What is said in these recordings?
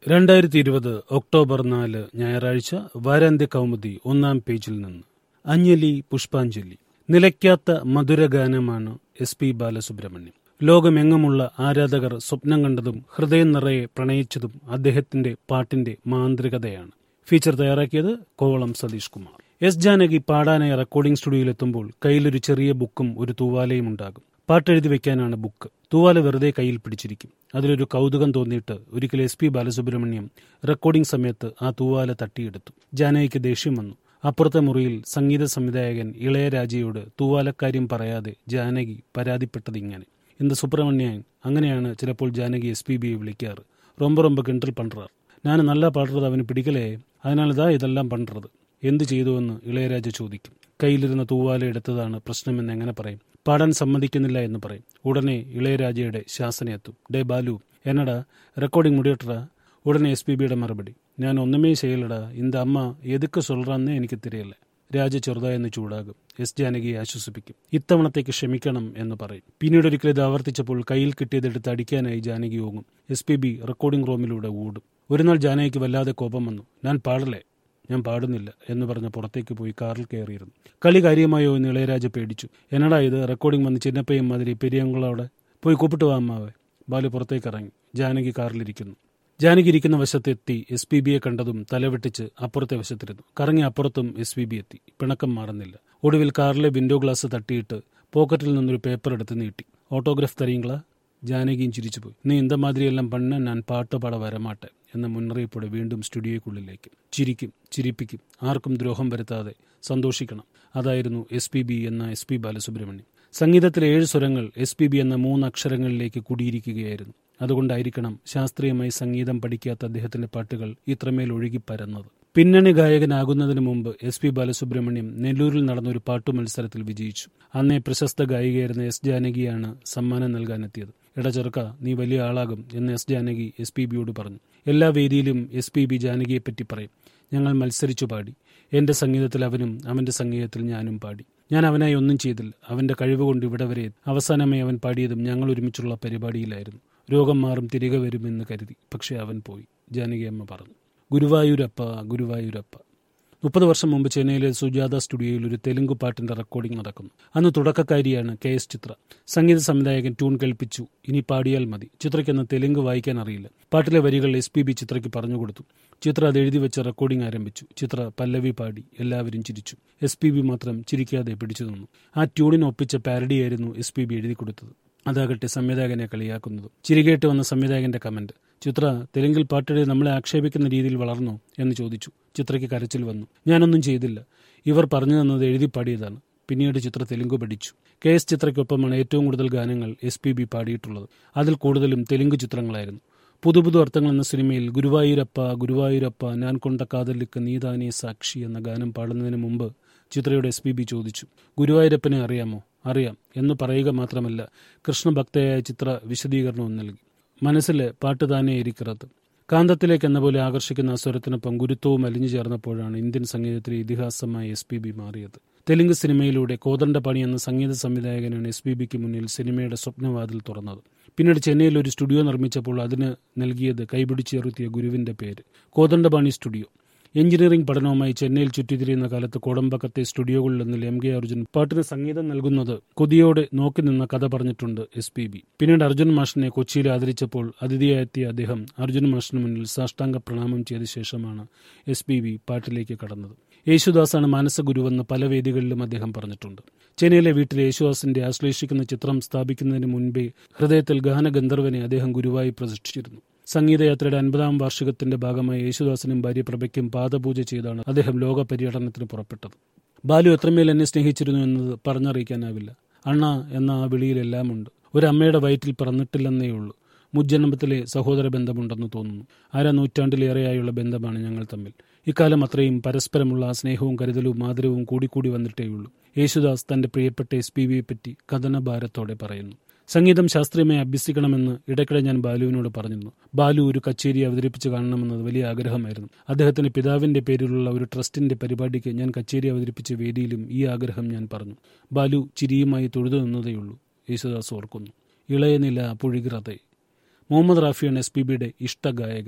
രണ്ടായിരത്തി ഇരുപത് ഒക്ടോബർ നാല് ഞായറാഴ്ച വാരാന്ത്യ കൗമുദി ഒന്നാം പേജിൽ നിന്ന് അഞ്ജലി പുഷ്പാഞ്ജലി നിലയ്ക്കാത്ത മധുരഗാനമാണ് എസ് പി ബാലസുബ്രഹ്മണ്യം ലോകമെങ്ങുമുള്ള ആരാധകർ സ്വപ്നം കണ്ടതും ഹൃദയം നിറയെ പ്രണയിച്ചതും അദ്ദേഹത്തിന്റെ പാട്ടിന്റെ മാന്ത്രികതയാണ് ഫീച്ചർ തയ്യാറാക്കിയത് കോവളം സതീഷ് കുമാർ എസ് ജാനകി പാടാനായി റെക്കോർഡിംഗ് സ്റ്റുഡിയോയിലെത്തുമ്പോൾ കയ്യിലൊരു ചെറിയ ബുക്കും ഒരു തൂവാലയും ഉണ്ടാകും പാട്ടെഴുതി വെക്കാനാണ് ബുക്ക് തൂവാല വെറുതെ കയ്യിൽ പിടിച്ചിരിക്കും അതിലൊരു കൗതുകം തോന്നിയിട്ട് ഒരിക്കൽ എസ് പി ബാലസുബ്രഹ്മണ്യം റെക്കോർഡിംഗ് സമയത്ത് ആ തൂവാല തട്ടിയെടുത്തു ജാനകിക്ക് ദേഷ്യം വന്നു അപ്പുറത്തെ മുറിയിൽ സംഗീത സംവിധായകൻ ഇളയരാജയോട് തൂവാലക്കാര്യം പറയാതെ ജാനകി പരാതിപ്പെട്ടത് ഇങ്ങനെ இந்த சுப்பிரமணியன் അങ്ങനെയാണ് ചിലപ്പോൾ ജാനകി എസ് പി ബിയെ വിളിക്കാറ് ரொம்ப ரொம்ப കിണ്ടൽ പண்றார் ഞാൻ നല്ല പാടുന്നത് അവന് പിടിക്കലേ അതിനാൽ ഇതാ ഇതെല്ലാം പண்றது എന്തു ചെയ്തുവെന്ന് ഇളയരാജ ചോദിക്കും കയ്യിലിരുന്ന തൂവാല എടുത്തതാണ് പ്രശ്നമെന്ന് എങ്ങനെ പറയും പാടാൻ സമ്മതിക്കുന്നില്ല എന്ന് പറയും ഉടനെ ഇളയരാജയുടെ ശാസനയെത്തും ഡേ ബാലു എന്നടാ റെക്കോർഡിംഗ് മുടിയട്ടടാ ഉടനെ എസ് പി ബിയുടെ മറുപടി ഞാൻ ഒന്നുമേ ചെയ്യലടാ இந்த അമ്മ എതുക്ക് சொல்றாന്നേ എനിക്ക് തിരിയല്ല രാജ ചെറുതായെന്ന് ചൂടാകും എസ് ജാനകിയെ ആശ്വസിപ്പിക്കും ഇത്തവണത്തേക്ക് ക്ഷമിക്കണം എന്ന് പറയും പിന്നീട് ഒരിക്കൽ ഇത് ആവർത്തിച്ചപ്പോൾ കയ്യിൽ കിട്ടിയതെടുത്ത് അടിക്കാനായി ജാനകി ഓങ്ങും എസ് പി ബി റെക്കോർഡിംഗ് റൂമിലൂടെ ഓടും ഒരു നാൾ ജാനകിക്ക് വല്ലാതെ കോപം വന്നു ഞാൻ പാടലേ ഞാൻ പാടുന്നില്ല എന്ന് പറഞ്ഞ് പുറത്തേക്ക് പോയി കാറിൽ കയറിയിരുന്നു കളി കാര്യമായോ എന്ന് ഇളയരാജ പേടിച്ചു എന്നടാ ഇത് റെക്കോർഡിംഗ് വന്ന് ചിന്നപ്പയും മാതിരി പെരിയങ്കളവിടെ പോയി കൂപ്പിട്ട് വാ അമ്മാവേ ബാലു പുറത്തേക്ക് ഇറങ്ങി ജാനകി കാറിലിരിക്കുന്നു ജാനകി ഇരിക്കുന്ന വശത്തെത്തി എസ് പി ബിയെ കണ്ടതും തലവെട്ടിച്ച് അപ്പുറത്തെ വശത്തിരുന്നു കറങ്ങി അപ്പുറത്തും എസ് പി ബി എത്തി പിണക്കം മാറുന്നില്ല ഒടുവിൽ കാറിലെ വിൻഡോ ഗ്ലാസ് തട്ടിയിട്ട് പോക്കറ്റിൽ നിന്നൊരു പേപ്പർ എടുത്ത് നീട്ടി ഓട്ടോഗ്രാഫ് തരീങ്കളാ ജാനകിയും ചിരിച്ചുപോയി നീ ഇന്ത മാതിരിയെല്ലാം പണ്ണ ഞാൻ പാട്ട് പാട വരമാട്ടെ എന്ന മുന്നറിയിപ്പോടെ വീണ്ടും സ്റ്റുഡിയോയ്ക്കുള്ളിലേക്ക് ചിരിക്കും ചിരിപ്പിക്കും ആർക്കും ദ്രോഹം വരുത്താതെ സന്തോഷിക്കണം അതായിരുന്നു എസ് പി ബി എന്ന എസ് പി ബാലസുബ്രഹ്മണ്യം സംഗീതത്തിലെ ഏഴ് സ്വരങ്ങൾ എസ് പി ബി എന്ന മൂന്ന് അക്ഷരങ്ങളിലേക്ക് കുടിയിരിക്കുകയായിരുന്നു അതുകൊണ്ടായിരിക്കണം ശാസ്ത്രീയമായി സംഗീതം പഠിക്കാത്ത അദ്ദേഹത്തിന്റെ പാട്ടുകൾ ഇത്രമേൽ ഒഴുകി പരന്നത് പിന്നണി ഗായകനാകുന്നതിന് മുമ്പ് എസ് പി ബാലസുബ്രഹ്മണ്യം നെല്ലൂരിൽ നടന്ന ഒരു പാട്ടു മത്സരത്തിൽ വിജയിച്ചു അന്നേ പ്രശസ്ത ഗായികയായിരുന്ന എസ് ജാനകിയാണ് സമ്മാനം നൽകാനെത്തിയത് എടാ ചെറുക്ക നീ വലിയ ആളാകും എന്ന് എസ് ജാനകി എസ് പി ബിയോട് പറഞ്ഞു എല്ലാ വേദിയിലും എസ് പി ബി ജാനകിയെപ്പറ്റി പറയും ഞങ്ങൾ മത്സരിച്ചു പാടി എന്റെ സംഗീതത്തിൽ അവനും അവന്റെ സംഗീതത്തിൽ ഞാനും പാടി ഞാൻ അവനായി ഒന്നും ചെയ്തില്ല അവന്റെ കഴിവ് കൊണ്ട് ഇവിടെ വരെ അവസാനമായി അവൻ പാടിയതും ഞങ്ങൾ ഒരുമിച്ചുള്ള പരിപാടിയിലായിരുന്നു രോഗം മാറും തിരികെ വരുമെന്ന് കരുതി പക്ഷെ അവൻ പോയി ജാനകിയമ്മ പറഞ്ഞു ഗുരുവായൂരപ്പ ഗുരുവായൂരപ്പ മുപ്പത് വർഷം മുമ്പ് ചെന്നൈയിലെ സുജാത സ്റ്റുഡിയോയിൽ ഒരു തെലുങ്ക് പാട്ടിന്റെ റെക്കോർഡിംഗ് നടക്കുന്നു അന്ന് തുടക്കക്കാരിയാണ് കെ എസ് ചിത്ര സംഗീത സംവിധായകൻ ട്യൂൺ കേൾപ്പിച്ചു ഇനി പാടിയാൽ മതി ചിത്രയ്ക്കെന്ന് തെലുങ്ക് വായിക്കാൻ അറിയില്ല പാട്ടിലെ വരികൾ എസ് പി ബി ചിത്രയ്ക്ക് പറഞ്ഞുകൊടുത്തു ചിത്ര അത് എഴുതി വെച്ച് റെക്കോർഡിംഗ് ആരംഭിച്ചു ചിത്ര പല്ലവി പാടി എല്ലാവരും ചിരിച്ചു എസ് പി ബി മാത്രം ചിരിക്കാതെ പിടിച്ചു നിന്നു ആ ട്യൂണിന് ഒപ്പിച്ച പാരഡിയായിരുന്നു എസ് പി ബി എഴുതി കൊടുത്തത് അതാകട്ടെ സംവിധായകനെ കളിയാക്കുന്നതും ചിരികേട്ട് വന്ന സംവിധായകന്റെ കമന്റ് ചിത്ര തെലുങ്കിൽ പാട്ടെഴുതി നമ്മളെ ആക്ഷേപിക്കുന്ന രീതിയിൽ വളർന്നോ എന്ന് ചോദിച്ചു ചിത്രയ്ക്ക് കരച്ചിൽ വന്നു ഞാനൊന്നും ചെയ്തില്ല ഇവർ പറഞ്ഞു തന്നത് എഴുതി പാടിയതാണ് പിന്നീട് ചിത്ര തെലുങ്ക് പഠിച്ചു കെ എസ് ചിത്രയ്ക്കൊപ്പമാണ് ഏറ്റവും കൂടുതൽ ഗാനങ്ങൾ എസ് പി ബി പാടിയിട്ടുള്ളത് അതിൽ കൂടുതലും തെലുങ്ക് ചിത്രങ്ങളായിരുന്നു പുതു പുതു അർത്ഥങ്ങൾ എന്ന സിനിമയിൽ ഗുരുവായൂരപ്പ ഗുരുവായൂരപ്പ ഞാൻ കൊണ്ട കാതലിക്ക് നീതാനേ സാക്ഷി എന്ന ഗാനം പാടുന്നതിന് മുമ്പ് ചിത്രയുടെ എസ് പി ബി ചോദിച്ചു ഗുരുവായൂരപ്പനെ അറിയാമോ അറിയാം എന്ന് പറയുക മാത്രമല്ല കൃഷ്ണഭക്തയായ ചിത്ര വിശദീകരണവും നൽകി മനസ്സിലെ പാട്ട് താനേ ഇരിക്കുന്നത് കാന്തത്തിലേക്ക് എന്ന പോലെ ആകർഷിക്കുന്ന ആ സ്വരത്തിനൊപ്പം ഗുരുത്വവും അലിഞ്ഞു ചേർന്നപ്പോഴാണ് ഇന്ത്യൻ സംഗീതത്തിലെ ഇതിഹാസമായി എസ് പി ബി മാറിയത് തെലുങ്ക് സിനിമയിലൂടെ കോദണ്ഡപണി എന്ന സംഗീത സംവിധായകനാണ് എസ് പി ബിക്ക് മുന്നിൽ സിനിമയുടെ സ്വപ്നവാതിൽ തുറന്നത് പിന്നീട് ചെന്നൈയിൽ ഒരു സ്റ്റുഡിയോ നിർമ്മിച്ചപ്പോൾ അതിന് നൽകിയത് കൈപിടിച്ചേർത്തിയ ഗുരുവിന്റെ പേര് കോദണ്ഡപാണി സ്റ്റുഡിയോ എഞ്ചിനീയറിംഗ് പഠനവുമായി ചെന്നൈയിൽ ചുറ്റിത്തിരിയുന്ന കാലത്ത് കോടമ്പക്കത്തെ സ്റ്റുഡിയോകളിലൊന്നിൽ എം കെ അർജുൻ പാട്ടിന് സംഗീതം നൽകുന്നത് കൊതിയോടെ നോക്കി നിന്ന കഥ പറഞ്ഞിട്ടുണ്ട് എസ് പി ബി പിന്നീട് അർജുൻ മാഷിനെ കൊച്ചിയിൽ ആദരിച്ചപ്പോൾ അതിഥിയായെത്തിയ അദ്ദേഹം അർജുൻ മാഷിന് മുന്നിൽ സാഷ്ടാംഗ പ്രണാമം ചെയ്ത ശേഷമാണ് എസ് പി ബി പാട്ടിലേക്ക് കടന്നത് യേശുദാസാണ് മാനസഗുരുവെന്ന് പല വേദികളിലും അദ്ദേഹം പറഞ്ഞിട്ടുണ്ട് ചെന്നൈയിലെ വീട്ടിൽ യേശുദാസിന്റെ ആശ്ലേഷിക്കുന്ന ചിത്രം സ്ഥാപിക്കുന്നതിന് മുൻപേ ഹൃദയത്തിൽ ഗാനഗന്ധർവനെ അദ്ദേഹം ഗുരുവായി പ്രതിഷ്ഠിച്ചിരുന്നു സംഗീതയാത്രയുടെ അൻപതാം വാർഷികത്തിന്റെ ഭാഗമായി യേശുദാസിനും ഭാര്യ പ്രഭയ്ക്കും പാദപൂജ ചെയ്താണ് അദ്ദേഹം ലോക പര്യടനത്തിന് പുറപ്പെട്ടത് ബാലു എത്രമേൽ എന്നെ സ്നേഹിച്ചിരുന്നു എന്നത് പറഞ്ഞറിയിക്കാനാവില്ല അണ്ണ എന്ന ആ വിളിയിലെല്ലാം ഉണ്ട് ഒരു അമ്മയുടെ വയറ്റിൽ പിറന്നിട്ടില്ലെന്നേ ഉള്ളൂ മുജ്ജന്മത്തിലെ സഹോദര ബന്ധമുണ്ടെന്ന് തോന്നുന്നു അര നൂറ്റാണ്ടിലേറെയായുള്ള ബന്ധമാണ് ഞങ്ങൾ തമ്മിൽ ഇക്കാലം അത്രയും പരസ്പരമുള്ള ആ സ്നേഹവും കരുതലും ആദരവും കൂടിക്കൂടി വന്നിട്ടേയുള്ളൂ യേശുദാസ് തന്റെ പ്രിയപ്പെട്ട എസ് പി ബിയെ പറ്റി കഥനഭാരത്തോടെ പറയുന്നു സംഗീതം ശാസ്ത്രീയമായി അഭ്യസിക്കണമെന്ന് ഇടയ്ക്കിടെ ഞാൻ ബാലുവിനോട് പറഞ്ഞിരുന്നു ബാലു ഒരു കച്ചേരി അവതരിപ്പിച്ച് കാണണമെന്നത് വലിയ ആഗ്രഹമായിരുന്നു അദ്ദേഹത്തിന്റെ പിതാവിന്റെ പേരിലുള്ള ഒരു ട്രസ്റ്റിന്റെ പരിപാടിക്ക് ഞാൻ കച്ചേരി അവതരിപ്പിച്ച വേദിയിലും ഈ ആഗ്രഹം ഞാൻ പറഞ്ഞു ബാലു ചിരിയുമായി തൊഴുതു നിന്നതേയുള്ളൂ യേശുദാസ് ഓർക്കുന്നു ഇളയ നില പുഴുകിറതേ മുഹമ്മദ് റാഫിയാണ് എസ് പി ബിയുടെ ഇഷ്ടഗായകൻ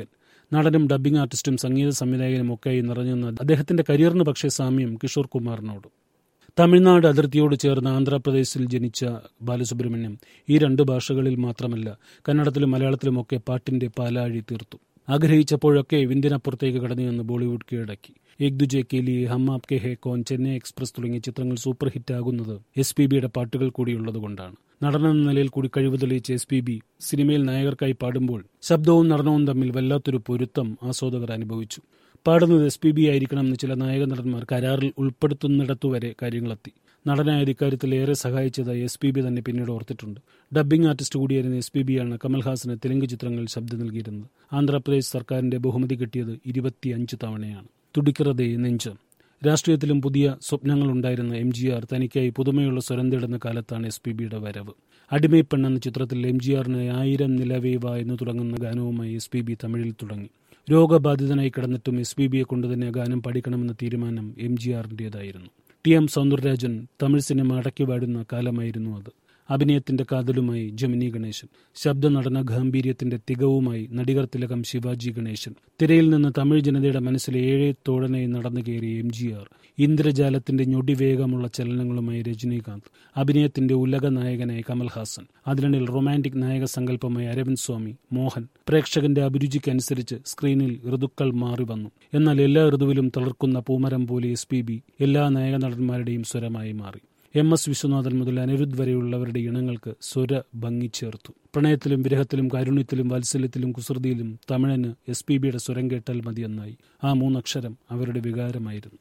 നടനും ഡബ്ബിംഗ് ആർട്ടിസ്റ്റും സംഗീത സംവിധായകനും ഒക്കെയായി നിറഞ്ഞുനിന്ന അദ്ദേഹത്തിന്റെ കരിയറിന് പക്ഷേ സാമ്യം കിഷോർ കുമാറിനോട് തമിഴ്നാട് അതിർത്തിയോട് ചേർന്ന് ആന്ധ്രാപ്രദേശിൽ ജനിച്ച ബാലസുബ്രഹ്മണ്യം ഈ രണ്ട് ഭാഷകളിൽ മാത്രമല്ല കന്നഡത്തിലും മലയാളത്തിലുമൊക്കെ പാട്ടിന്റെ പാലാഴി തീർത്തു ആഗ്രഹിച്ചപ്പോഴൊക്കെ വിന്ധ്യനപ്പുറത്തേക്ക് കടന്നു നിന്ന് ബോളിവുഡ് കീഴടക്കി ഏക് ദുജെ കെലി ഹം ആപ് കെ ഹേ കോൻ ചെന്നൈ എക്സ്പ്രസ് തുടങ്ങിയ ചിത്രങ്ങൾ സൂപ്പർ ഹിറ്റാകുന്നത് എസ് പി ബിയുടെ പാട്ടുകൾ കൂടിയുള്ളതുകൊണ്ടാണ് നടനെന്ന നിലയിൽ കൂടി കഴിവ് തെളിയിച്ച എസ് പി ബി സിനിമയിൽ നായകർക്കായി പാടുമ്പോൾ ശബ്ദവും നടനവും തമ്മിൽ വല്ലാത്തൊരു പൊരുത്തം ആസ്വാദകർ അനുഭവിച്ചു പാടുന്നത് എസ് പി ബി ആയിരിക്കണമെന്ന് ചില നായക നടന്മാർ കരാറിൽ ഉൾപ്പെടുത്തുന്നിടത്തുവരെ കാര്യങ്ങളെത്തി നടനായ ഇക്കാര്യത്തിൽ ഏറെ സഹായിച്ചതായി എസ് പി ബി തന്നെ പിന്നീട് ഓർത്തിട്ടുണ്ട് ഡബ്ബിംഗ് ആർട്ടിസ്റ്റ് കൂടിയായിരുന്ന എസ് പി ബിയാണ് കമൽഹാസന് തെലുങ്ക് ചിത്രങ്ങളിൽ ശബ്ദം നൽകിയിരുന്നത് ആന്ധ്രാപ്രദേശ് സർക്കാരിന്റെ ബഹുമതി കിട്ടിയത് ഇരുപത്തിയഞ്ച് തവണയാണ് തുടിക്കറതേ നെഞ്ച് രാഷ്ട്രീയത്തിലും പുതിയ സ്വപ്നങ്ങളുണ്ടായിരുന്ന എം ജി ആർ തനിക്കായി പുതുമയുള്ള സ്വരം തേടുന്ന കാലത്താണ് എസ് പി ബിയുടെ വരവ് അടിമൈപ്പെണ്ണ് എന്ന ചിത്രത്തിൽ എം ജി ആറിന് ആയിരം നിലവേവ എന്ന് തുടങ്ങുന്ന ഗാനവുമായി എസ് പി ബി തമിഴിൽ തുടങ്ങി രോഗബാധിതനായി കിടന്നിട്ടും എസ് പി ബിയെ കൊണ്ട് തന്നെ ഗാനം പഠിക്കണമെന്ന തീരുമാനം എം ജി ആറിൻ്റെതായിരുന്നു T M Soundararajan Tamil cinema അടക്കി പാടുന്ന കാലമായിരുന്നു അത് അഭിനയത്തിന്റെ കാതലുമായി ജമിനി ഗണേശൻ ശബ്ദ നടന ഗാംഭീര്യത്തിന്റെ തികവുമായി നടികർ തിലകം ശിവാജി ഗണേശൻ തിരയിൽ നിന്ന് തമിഴ് ജനതയുടെ മനസ്സിലെ ഏഴേ തോഴനായി നടന്നു കയറിയ എം ജി ആർ ഇന്ദ്രജാലത്തിന്റെ ഞൊടിവേഗമുള്ള ചലനങ്ങളുമായി രജനീകാന്ത് അഭിനയത്തിന്റെ ഉലക നായകനായി കമൽഹാസൻ അതിനിടയിൽ റൊമാന്റിക് നായക സങ്കല്പമായി അരവിന്ദ് സ്വാമി മോഹൻ പ്രേക്ഷകന്റെ അഭിരുചിക്കനുസരിച്ച് സ്ക്രീനിൽ ഋതുക്കൾ മാറി വന്നു എന്നാൽ എല്ലാ ഋതുവിലും തളർക്കുന്ന പൂമരം പോലെ എസ് പി ബി എല്ലാ നായക നടന്മാരുടെയും സ്വരമായി മാറി എം എസ് വിശ്വനാഥൻ മുതൽ അനിരുദ്ധ് വരെയുള്ളവരുടെ ഇണങ്ങൾക്ക് സ്വര ഭംഗി ചേർത്തു പ്രണയത്തിലും വിരഹത്തിലും കാരുണ്യത്തിലും വാത്സല്യത്തിലും കുസൃതിയിലും തമിഴന് എസ് പി ബിയുടെ സ്വരം കേട്ടാൽ മതിയെന്നായി ആ മൂന്നക്ഷരം അവരുടെ വികാരമായിരുന്നു